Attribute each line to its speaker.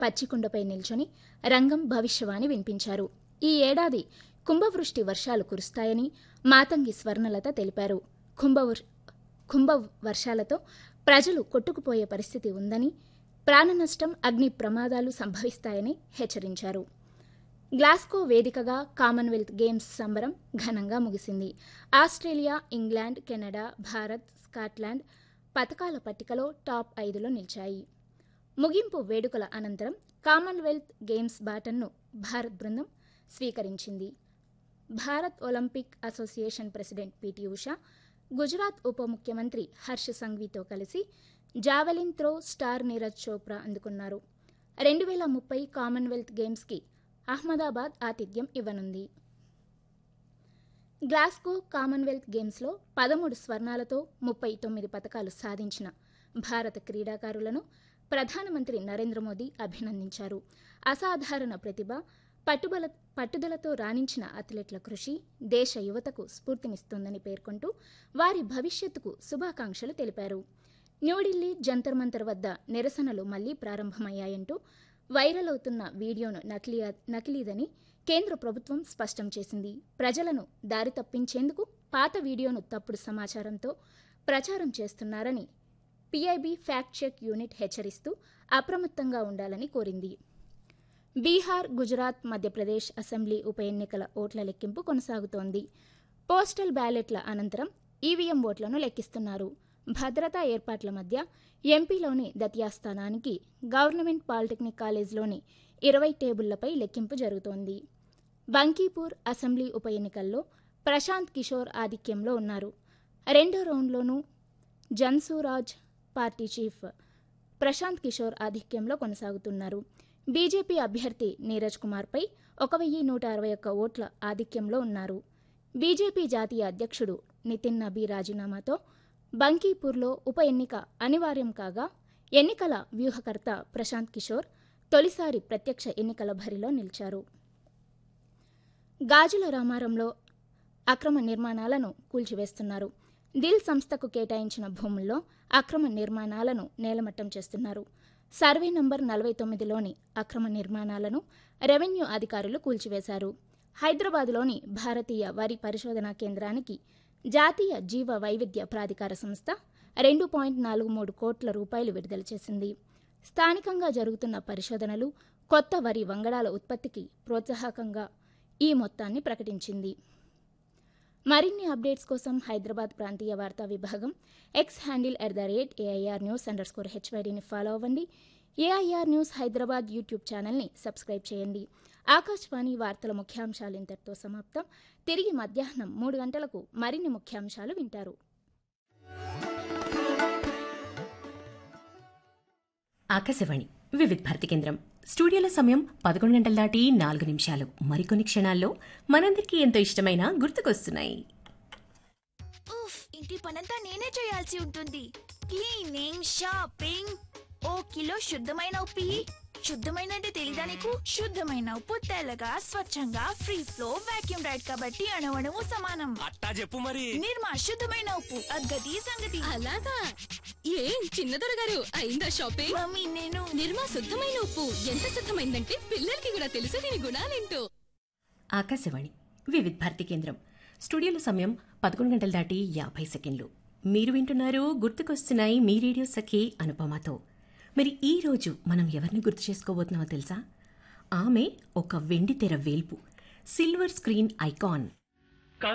Speaker 1: పచ్చికుండపై నిల్చొని రంగం భవిష్యవాణి వినిపించారు ఈ ఏడాది కుంభవృష్టి వర్షాలు కురుస్తాయని మాతంగి స్వర్ణలత తెలిపారు కుంభవృ కుంభ వర్షాలతో ప్రజలు కొట్టుకుపోయే పరిస్థితి ఉందని ప్రాణనష్టం అగ్ని ప్రమాదాలు సంభవిస్తాయని హెచ్చరించారు గ్లాస్కో వేదికగా కామన్వెల్త్ గేమ్స్ సంబరం ఘనంగా ముగిసింది Australia England Canada Bharat Scotland పథకాల పట్టికలో టాప్ ఐదులో నిలిచాయి ముగింపు వేడుకల అనంతరం కామన్వెల్త్ గేమ్స్ బాటన్ను భారత్ బృందం స్వీకరించింది Bharat olympic association president P T Usha Gujarat ఉప ముఖ్యమంత్రి హర్ష సంఘ్వీతో కలిసి javelin throw star Neeraj Chopra అందుకున్నారు రెండు వేల ముప్పై కామన్వెల్త్ గేమ్స్కి అహ్మదాబాద్ ఆతిథ్యం ఇవ్వనుంది గ్లాస్గో కామన్వెల్త్ గేమ్స్లో పదమూడు స్వర్ణాలతో ముప్పై తొమ్మిది పథకాలు సాధించిన భారత క్రీడాకారులను ప్రధానమంత్రి నరేంద్ర మోదీ అభినందించారు అసాధారణ ప్రతిభ పట్టుబల పట్టుదలతో రాణించిన అథ్లెట్ల కృషి దేశ యువతకు స్ఫూర్తినిస్తోందని పేర్కొంటూ వారి భవిష్యత్తుకు శుభాకాంక్షలు తెలిపారు న్యూఢిల్లీ జంతర్ మంతర్ వద్ద నిరసనలు మళ్లీ ప్రారంభమయ్యాయంటూ వైరల్ అవుతున్న వీడియోను నకిలీ నకిలీదని కేంద్ర ప్రభుత్వం స్పష్టం చేసింది ప్రజలను దారి తప్పించేందుకు పాత వీడియోను తప్పుడు సమాచారంతో ప్రచారం చేస్తున్నారని పీఐబీ ఫ్యాక్ట్ చెక్ యూనిట్ హెచ్చరిస్తూ అప్రమత్తంగా ఉండాలని కోరింది బీహార్ గుజరాత్ మధ్యప్రదేశ్ అసెంబ్లీ ఉప ఎన్నికల ఓట్ల లెక్కింపు కొనసాగుతోంది పోస్టల్ బ్యాలెట్ల అనంతరం ఈవీఎం ఓట్లను లెక్కిస్తున్నారు భద్రతా ఏర్పాట్ల మధ్య ఎంపీలోని దతియా స్థానానికి గవర్నమెంట్ పాలిటెక్నిక్ కాలేజ్లోని ఇరవై టేబుళ్లపై లెక్కింపు జరుగుతోంది బంకీపూర్ అసెంబ్లీ ఉప ఎన్నికల్లో ప్రశాంత్ కిషోర్ ఆధిక్యంలో ఉన్నారు రెండో రౌండ్లోనూ జన్సూరాజ్ పార్టీ చీఫ్ ప్రశాంత్ కిషోర్ ఆధిక్యంలో కొనసాగుతున్నారు బీజేపీ అభ్యర్థి నీరజ్ కుమార్పై ఒక వెయ్యి నూట అరవై ఒక్క ఓట్ల ఆధిక్యంలో ఉన్నారు బీజేపీ జాతీయ అధ్యక్షుడు నితిన్ నబీ రాజీనామాతో బంకీపూర్లో ఉప ఎన్నిక అనివార్యం కాగా ఎన్నికల వ్యూహకర్త ప్రశాంత్ కిషోర్ తొలిసారి ప్రత్యక్ష ఎన్నికల భరిలో నిలిచారు గాజుల రామారంలో అక్రమ నిర్మాణాలను కూల్చివేస్తున్నారు దిల్ సంస్థకు కేటాయించిన భూముల్లో అక్రమ నిర్మాణాలను నేలమట్టం చేస్తున్నారు సర్వే నంబర్ నలభై తొమ్మిదిలోని అక్రమ నిర్మాణాలను రెవెన్యూ అధికారులు కూల్చివేశారు హైదరాబాద్లోని భారతీయ వరి పరిశోధనా కేంద్రానికి జాతీయ జీవ వైవిధ్య ప్రాధికార సంస్థ రెండు పాయింట్ నాలుగు మూడు కోట్ల రూపాయలు విడుదల చేసింది స్థానికంగా జరుగుతున్న పరిశోధనలు కొత్త వరి వంగడాల ఉత్పత్తికి ప్రోత్సాహకంగా ఈ మొత్తాన్ని ప్రకటించింది మరిన్ని అప్డేట్స్ కోసం హైదరాబాద్ ప్రాంతీయ వార్తా విభాగం X handle at the rate AIR news underscore స్కోర్ హెచ్వైడీని ఫాలో అవ్వండి ఏఐఆర్ న్యూస్ హైదరాబాద్ యూట్యూబ్ ఛానల్ని సబ్స్క్రైబ్ చేయండి ఆకాశవాణి వార్తల ముఖ్యాంశాలు ఇంతటితో సమాప్తం తిరిగి మధ్యాహ్నం మూడు గంటలకు మరిన్ని ముఖ్యాంశాలు వింటారు
Speaker 2: ఆకాశవాణి వివిధ్ భారతి కేంద్రం స్టూడియోల సమయం పదకొండు గంటల దాటి నాలుగు నిమిషాలు మరికొన్ని క్షణాల్లో మనందరికీ ఎంతో ఇష్టమైన గుర్తుకొస్తున్నాయి
Speaker 3: ఉఫ్ ఇంటి పనంతా నేనే చేయాల్సి ఉంటుంది క్లీనింగ్ షాపింగ్ ఓ కిలో శుద్ధమైన ఉప్పి శుద్ధమైన అంటే తెలీదా నీకు శుద్ధమైన ఉప్పు తెల్లగా స్వచ్ఛంగా ఫ్రీ ఫ్లో వాక్యూమ్ రైడ్ కాబట్టి అణవణము సమానం
Speaker 4: అట్టా చెప్పు మరి
Speaker 3: నిర్మా శుద్ధమైన ఉప్పు అద్గతి సంగతి
Speaker 5: అలాగా ఏం చిన్నదొర గారు అయిందా షాపింగ్
Speaker 3: మమ్మీ నేను
Speaker 5: నిర్మా శుద్ధమైన ఉప్పు ఎంత శుద్ధమైందంటే పిల్లలకి కూడా తెలుసు దీని గుణాలేంటో
Speaker 2: ఆకాశవాణి వివిధ్ భారతి కేంద్రం స్టూడియోల సమయం పదకొండు గంటల దాటి యాభై సెకండ్లు మీరు వింటున్నారు గుర్తుకొస్తున్నాయి మీ రేడియో సఖి అనుపమతో మరి ఈ రోజు మనం ఎవరిని గుర్తు చేసుకోబోతున్నామో తెలుసా ఆమె ఒక వెండి తెర వేల్పు సిల్వర్ స్క్రీన్ ఐకాన్